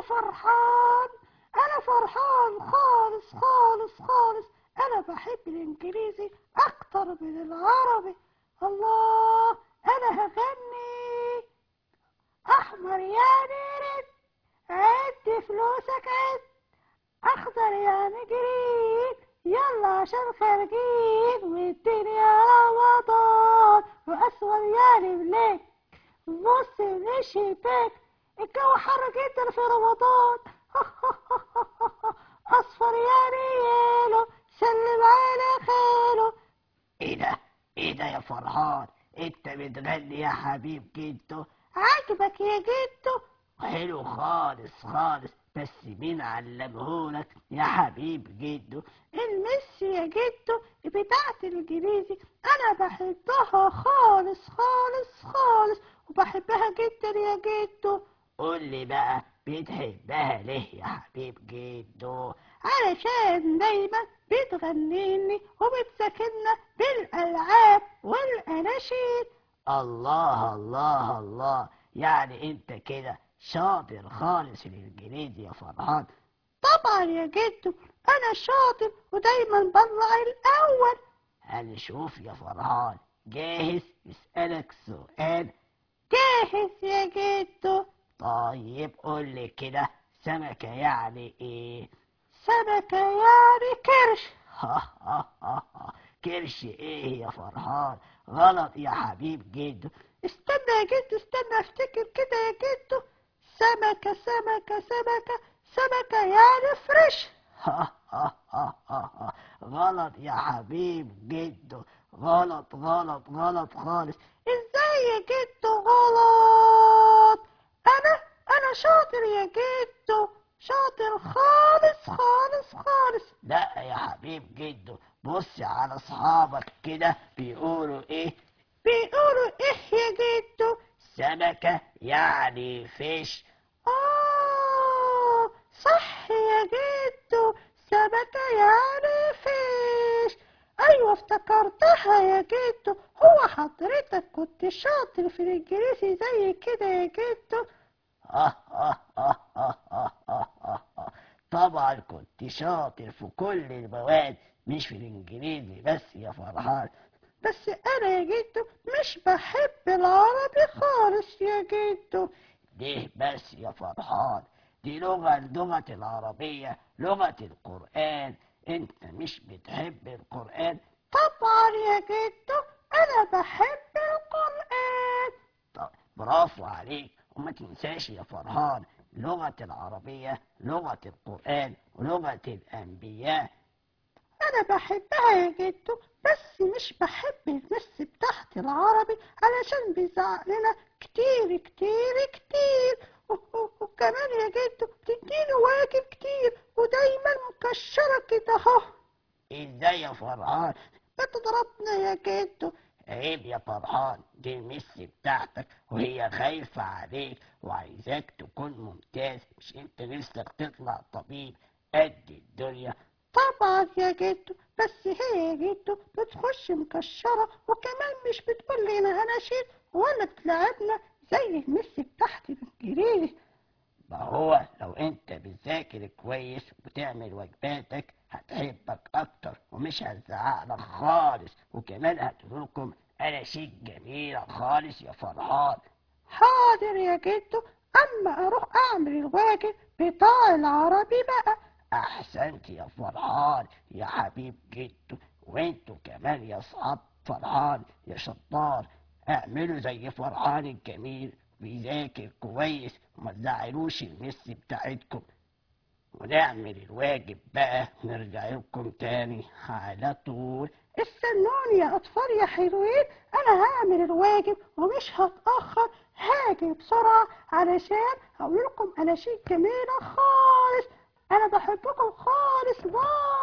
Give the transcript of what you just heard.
فرحان أنا فرحان خالص خالص خالص أنا بحب الإنجليزي أكتر من العربي الله أنا هغني أحمر يعني رد عد فلوسك عد أخضر يعني جريد يلا عشان خارجين والدنيا رمضان وأسود يعني بلاك بص من الشباك الجو حر جدا في رمضان أصفر يعني يالو سلم على خاله ايه ده ايه ده يا فرحان انت بتغني يا حبيب جدو عجبك يا جدو حلو خالص خالص بس مين علمهولك يا حبيب جدو المس يا جدو بتاعت الانجليزي انا بحبها خالص خالص خالص وبحبها جدا يا جدو قول لي بقى بتحبها ليه يا حبيب جدو علشان دايما بتغنيني وبتسكننا بالالعاب والاناشيد الله الله الله يعني انت كده شاطر خالص في الانجليزي يا فرحان طبعا يا جدو انا شاطر ودايما بطلع الاول هنشوف يا فرحان جاهز اسألك سؤال جاهز يا جدو طيب قول لي كده سمكة يعني ايه سمكة يعني كرش ها ها ها ها كرش ايه يا فرحان غلط يا حبيب جدو استنى يا جدو استنى افتكر كده يا جدو سمكة سمكة سمكة سمكة يعني فريش ها ها ها ها ها غلط يا حبيب جدو غلط غلط غلط خالص ازاي يا جدو غلط انا انا شاطر يا جدو شاطر خالص خالص خالص لا يا حبيب جدو بص على اصحابك كده بيقولوا ايه بيقولوا ايه يا جدو سمكة يعني فيش اه صح يا جدو سمكة يعني فيش ايوه افتكرتها يا جدو هو حضرتك كنت شاطر في الانجليزي زي كده يا جدو آه آه آه آه آه آه آه آه. طبعا كنت شاطر في كل المواد مش في الانجليزي بس يا فرحان بس انا يا جدو مش بحب العربي خالص يا جدو ليه بس يا فرحان دي لغة اللغة العربية لغة القرآن انت مش بتحب القرآن طبعا يا جدو انا بحب القرآن طب برافو عليك وما تنساش يا فرحان لغة العربية لغة القرآن ولغة الأنبياء انا بحبها يا جدو بس مش بحب المس بتاعت العربي علشان بيزعق لنا كتير كتير كتير و- و- وكمان يا جدو بتديني واجب كتير ودايما مكشرة كده اهو ازاي يا فرحان بتضربنا يا جدو عيب يا فرحان دي المس بتاعتك وهي خايفة عليك وعايزاك تكون ممتاز مش انت نفسك تطلع طبيب قد الدنيا طبعا يا جدو بس هي يا جدو بتخش مكشرة وكمان مش بتقول لنا اناشيد ولا بتلعبنا زي المس بتاعت الانجليزي ما هو لو انت بتذاكر كويس وتعمل واجباتك هتحبك اكتر ومش هتزعقلك خالص وكمان هتقولكم اناشيد جميلة خالص يا فرحان حاضر يا جدو اما اروح اعمل الواجب بتاع العربي بقى احسنت يا فرحان يا حبيب جدو وانتوا كمان يا اصحاب فرحان يا شطار اعملوا زي فرحان الجميل بيذاكر كويس وما تزعلوش المس بتاعتكم ونعمل الواجب بقى نرجع لكم تاني على طول استنوني يا اطفال يا حلوين انا هعمل الواجب ومش هتاخر هاجي بسرعه علشان هقول لكم اناشيد جميله خالص انا بحبكم خالص باي